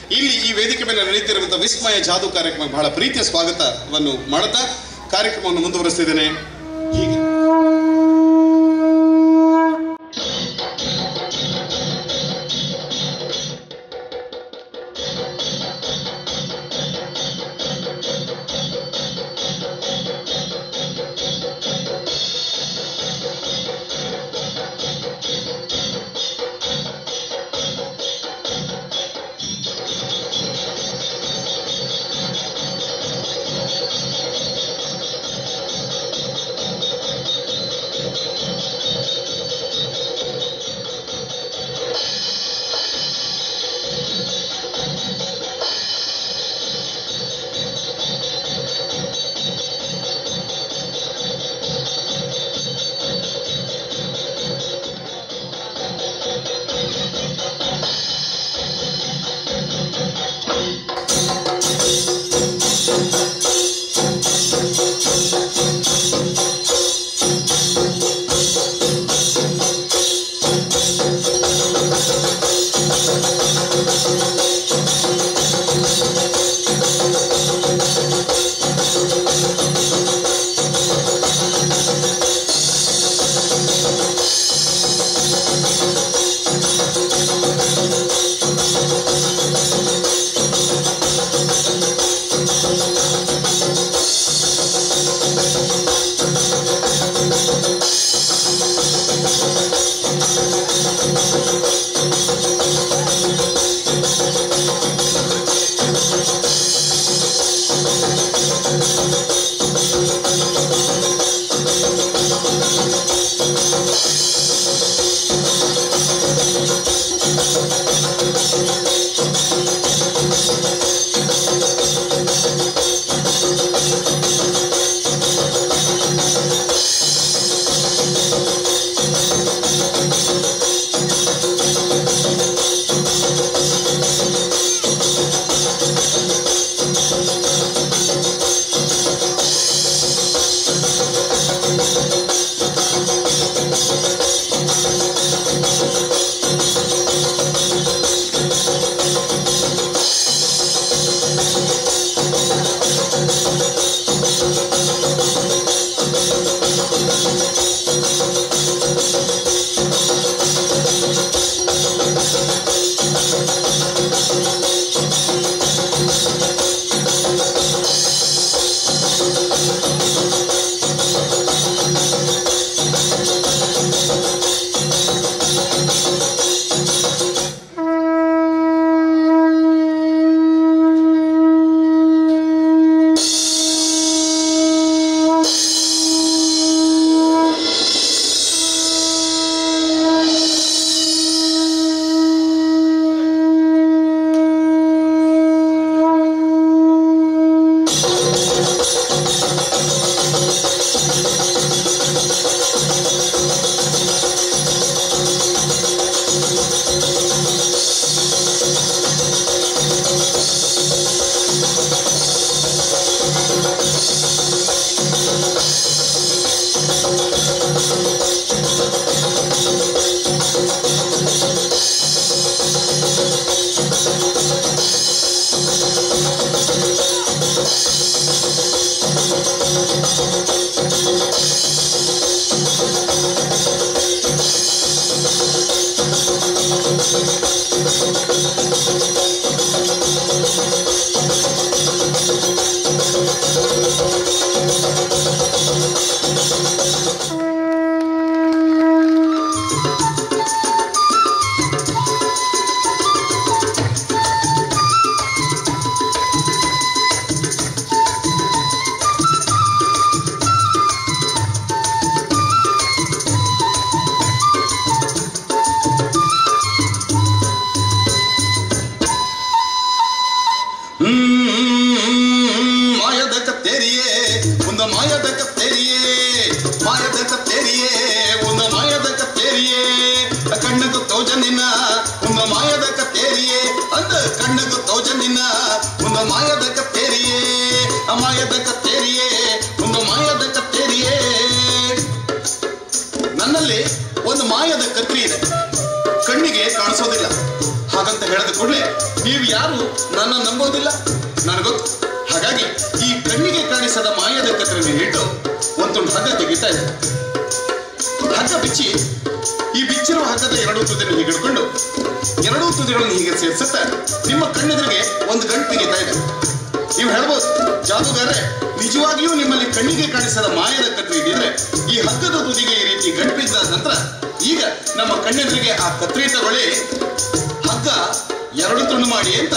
ಇಲ್ಲಿ ಈ ವೇದಿಕೆ ಮೇಲೆ ನಡೆಯುತ್ತಿರುವಂತಹ ವಿಸ್ಮಯ ಜಾದು ಕಾರ್ಯಕ್ರಮ ಬಹಳ ಪ್ರೀತಿಯ ಸ್ವಾಗತವನ್ನು ಮಾಡುತ್ತಾ ಕಾರ್ಯಕ್ರಮವನ್ನು ಮುಂದುವರಿಸ್ತಿದ್ದೇನೆ ಹೀಗೆ ಹ್ಮ್, ಮಾಯದ ಕತ್ತೇರಿಯೇ ಒಂದು ಮಾಯದ ಕತ್ತೇರಿಯೇ ಮಾಯದ ಕತ್ತೇರಿಯೇ ಒಂದು ಮಾಯದ ಕತ್ತೇರಿಯೇ ಕಣ್ಣಗು ತೋಜನಿನ ಒಂದು ಮಾಯದ ಕತ್ತೇರಿಯೇ ಅಂದ ಕಣ್ಣಗು ತೋಜನಿನ ಒಂದು ಮಾಯದ ಕತ್ತೇರಿಯೇ ಆ ಮಾಯದ ಕತ್ತೇರಿಯೇ ಒಂದು ಮಾಯದ ಕತ್ತೇರಿಯೇ ನನ್ನಲ್ಲಿ ಒಂದು ಮಾಯದ ಕತ್ರಿ ಇದೆ ಕಣ್ಣಿಗೆ ಕಾಣಿಸೋದಿಲ್ಲ ಹಾಗಂತ ಹೇಳಿದ ಕೂಡಲೇ ನೀವು ಯಾರು ನನ್ನ ನಂಬೋದಿಲ್ಲ ನನಗೊತ್ತು ಹಾಗಾಗಿ ಈ ಕಣ್ಣಿಗೆ ಕಾಣಿಸದ ಮಾಯದ ಕತ್ತರನ್ನು ಇಟ್ಟು ಒಂದು ತುಂಡು ಹಗ್ಗ ತೆಗಿತಾ ಇದೆ ಹಗ್ಗ ಬಿಚ್ಚಿ ಈ ಬಿಚ್ಚಿರುವ ಹಗ್ಗದ ಎರಡೂ ತುದಿಯನ್ನು ಹೀಗೆ ಹಿಡ್ಕೊಂಡು ಎರಡೂ ತುದಿಗಳನ್ನು ಹೀಗೆ ಸೇರಿಸುತ್ತಾ ನಿಮ್ಮ ಕಣ್ಣೆದುರಿಗೆ ಒಂದು ಗಂಟು ತೆಗಿತಾ ಇದೆ ನೀವು ಹೇಳ್ಬೋದು ಜಾದೂಗಾರೆ ನಿಜವಾಗಿಯೂ ನಿಮ್ಮಲ್ಲಿ ಕಣ್ಣಿಗೆ ಕಾಣಿಸದ ಮಾಯದ ಕತ್ರಿ ಇದ್ದಿದ್ರೆ ಈ ಹಗ್ಗದ ತುದಿಗೆ ಈ ರೀತಿ ಗಂಟು ಬಿದ್ದ ನಂತರ ಈಗ ನಮ್ಮ ಕಣ್ಣೆದುರಿಗೆ ಆ ಕತ್ರಿ ತಗೊಳ್ಳಿ ಹಗ್ಗ ಎರಡು ತುಂಡು ಮಾಡಿ ಅಂತ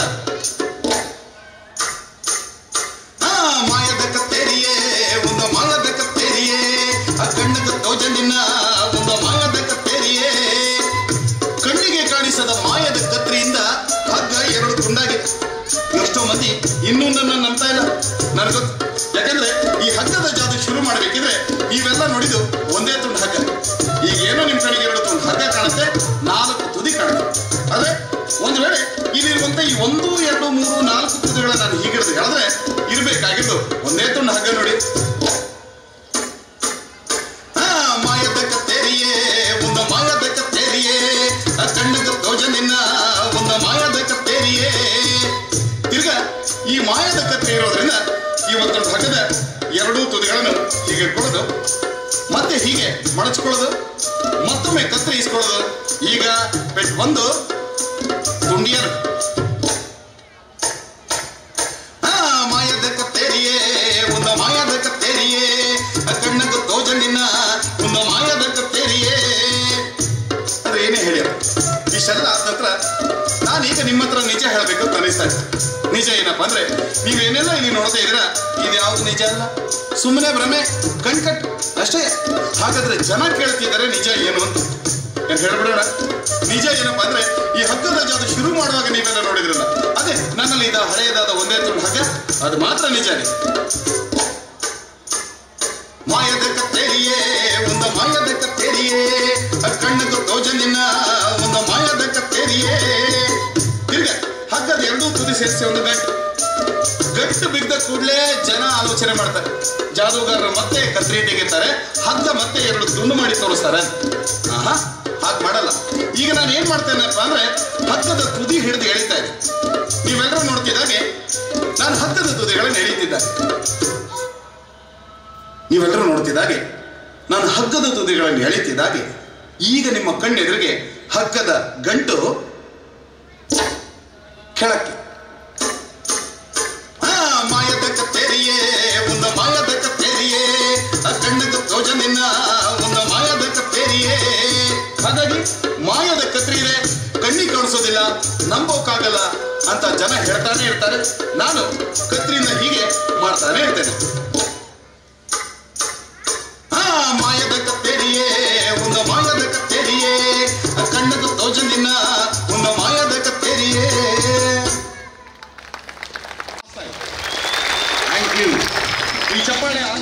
ಆ ಮಾಯದ ಕತ್ತೇರಿಯೇ ಒಂದು ಮಾಯದ ಕತ್ತೇರಿಯೇ ಆ ಕಣ್ಣದ ತೋಜನಿನ ಒಂದು ಮಾಯದ ಕತ್ತೇರಿಯೇ ಕಣ್ಣಿಗೆ ಕಾಣಿಸದ ಮಾಯದ ಕತ್ರಿಯಿಂದ ಹಗ್ಗ ಎರಡು ತುಂಡಾಗಿದೆ ಎಷ್ಟೋ ಮಂದಿ ಇನ್ನೂ ನನ್ನ ನಂಬ್ತಾ ಇಲ್ಲ ನನಗೊತ್ತು ಯಾಕಂದ್ರೆ ಈ ಹಗ್ಗದ ಜಾದು ಶುರು ಮಾಡಬೇಕಿದ್ರೆ ನೀವೆಲ್ಲ ನೋಡಿದ್ದು ಒಂದೇ ತುಂಡು ಹಗ್ಗ ಈಗ ಏನೋ ನಿಮ್ ಕಡೆಗೆ ಎರಡು ತುಂಡು ಹಗ್ಗ ಕಾಣುತ್ತೆ ನಾಲ್ಕು ತುದಿ ಕಾಣುತ್ತೆ ಆದ್ರೆ ಒಂದು ವೇಳೆ ಇಲ್ಲಿರುವಂತ ಈ ಒಂದು ಎರಡು ಮೂರು ನಾಲ್ಕು ತುದಿಗಳ ನಾನು ಹೀಗಿಡ್ದು ಹೇಳಿದ್ರೆ ಇರ್ಬೇಕಾಗಿದ್ದು ಒಂದೇ ತುಂಡು ಹಗ್ಗ ನೋಡಿ ಆ ಮಾಯದ ಕತ್ತೇರಿಯೇ ಒಂದು ಮಾಯದ ಕತ್ತೇರಿಯೇ ಆ ಕಣ್ಣದ ತೋಜನಿನ ಒಂದು ಮಾಯದ ಕತ್ತೇರಿಯೇ ತಿರ್ಗ ಈ ಮಾಯದ ಕತ್ತರಿ ಇರೋದ್ರಿಂದ ಇವತ್ತೊಂದು ಹಗ್ಗದ ಎರಡೂ ತುದಿಗಳನ್ನು ಹೀಗೆ ಇಟ್ಕೊಳ್ಳೋದು ಮತ್ತೆ ಹೀಗೆ ಮಡಚ್ಕೊಳ್ಳೋದು ಮತ್ತೊಮ್ಮೆ ಕತ್ತರಿ ಇಸ್ಕೊಳ್ಳೋದು ಈಗ ಪೆಟ್ ಒಂದು ತುಂಡಿಯರು ಆ ಮಾಯದ ಕತ್ತೇರಿಯೇ ಒಂದು ಮಾಯದ ಕತ್ತೇರಿಯೇ ಆ ಕಣ್ಣಗ ತೋಜನಿನ ಒಂದು ಮಾಯದ ಕತ್ತೇರಿಯೇ ಅಂದ್ರೆ ಏನೇ ಹೇಳಿ ಇಷ್ಟೆಲ್ಲ ಆದ ನಂತರ ನಾನೀಗ ನಿಮ್ಮ ಹತ್ರ ನಿಜ ಹೇಳಬೇಕು ಅಂತ ಅನಿಸ್ತಾ ಇದೆ ನಿಜ ಏನಪ್ಪಾ ಅಂದ್ರೆ ನೀವೇನೆಲ್ಲ ಇಲ್ಲಿ ನೋಡ್ತಾ ಇದ್ದೀರಾ ಇದು ಯಾವುದು ನಿಜ ಅಲ್ಲ ಸುಮ್ಮನೆ ಭ್ರಮೆ ಕಣ್ಕಟ್ ಅಷ್ಟೇ ಹಾಗಾದ್ರೆ ಜನ ಕೇಳ್ತಿದ್ದಾರೆ ನಿಜ ಏನು ಅಂತ ಏನ್ ಹೇಳ್ಬಿಡೋಣ ನಿಜ ಏನಪ್ಪಾ ಅಂದ್ರೆ ಈ ಹಗ್ಗದ ಜಾದು ಶುರು ಮಾಡುವಾಗ ನೀವೆಲ್ಲ ನೋಡಿದ್ರಲ್ಲ ಅದೇ ನನ್ನಲ್ಲಿ ಇದ್ದ ಹಳೆಯದಾದ ಒಂದೇ ತುಂಡು ಹಗ್ಗ ಅದು ಮಾತ್ರ ನಿಜಾನೇ ಮಾಯದ ಕತ್ತೇರಿಯೇ ಒಂದು ಮಾಯದ ಕತ್ತೇರಿಯೇ ಆ ಕಣ್ಣದ ತೋಜನಿನ ಒಂದು ಮಾಯದ ಕತ್ತೇರಿಯೇ ತಿರ್ಗ ಹಗ್ಗದ ಎರಡೂ ತುದಿ ಸೇರಿಸಿ ಒಂದು ಗಂಟು ಗಂಟು ಬಿದ್ದ ಕೂಡಲೇ ಜನ ಆಲೋಚನೆ ಮಾಡ್ತಾರೆ ಜಾದೂಗಾರರು ಮತ್ತೆ ಕತ್ರಿ ತೆಗಿತಾರೆ ಹಗ್ಗ ಮತ್ತೆ ಎರಡು ತುಂಡು ಮಾಡಿ ತೋರಿಸ್ತಾರೆ ಆಹಾ ಹಾಗೆ ಮಾಡಲ್ಲ ಈಗ ನಾನು ಏನ್ ಮಾಡ್ತೇನಪ್ಪ ಅಂದ್ರೆ ಹಗ್ಗದ ತುದಿ ಹಿಡಿದು ಎಳಿತಾ ಇದೆ ನೀವೆಲ್ಲರೂ ನೋಡ್ತಿದ್ದಾಗೆ ನಾನು ಹಗ್ಗದ ತುದಿಗಳನ್ನು ಎಳಿತಿದ್ದೆ ನೀವೆಲ್ಲರೂ ನೋಡ್ತಿದ್ದಾಗೆ ನಾನು ಹಗ್ಗದ ತುದಿಗಳನ್ನು ಎಳಿತಿದ್ದಾಗೆ ಈಗ ನಿಮ್ಮ ಕಣ್ಣೆದುರಿಗೆ ಹಗ್ಗದ ಗಂಟು ಕೆಳಕ್ಕೆ ಆ ಮಾಯದ ಕತ್ತೇರಿಯೇ ಒಂದು ಮಾಯದ ಕತ್ತೇರಿಯೇ ಆ ಕಣ್ಣದ ತೋಜನಿನ ಒಂದು ಮಾಯದ ಕತ್ತೇರಿಯೇ ಹಾಗಾಗಿ ಮಾಯದ ಕತ್ರಿ ಇದೆ ಕಣ್ಣಿಗೆ ಕಾಣಿಸೋದಿಲ್ಲ ನಂಬೋಕ್ಕಾಗಲ್ಲ ಅಂತ ಜನ ಹೇಳ್ತಾನೆ ಇರ್ತಾರೆ ನಾನು ಕತ್ರಿಯಿಂದ ಹೀಗೆ ಮಾಡ್ತಾನೆ ಇರ್ತೇನೆ ಆ ಮಾಯದ ಕತ್ತೇರಿಯೇ ಒಂದು ಮಾಯದ ಕತ್ತೇರಿಯೇ ಆ ಕಣ್ಣದ ತೋಜನಿನ ಒಂದು ಮಾಯದ ಕತ್ತೇರಿಯೇ ಥ್ಯಾಂಕ್ ಯು ಈ ಚಪ್ಪಾಳೆ ಆಗ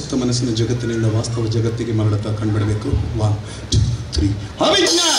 ಸುತ್ತ ಮನಸ್ಸಿನ ಜಗತ್ತಿನಿಂದ ವಾಸ್ತವ ಜಗತ್ತಿಗೆ ಮರಳುತ್ತಾ ಕಂಡುಬಿಡಬೇಕು ಒನ್ ಟು ತ್ರೀ ಅವಿಜ್ಞಾನ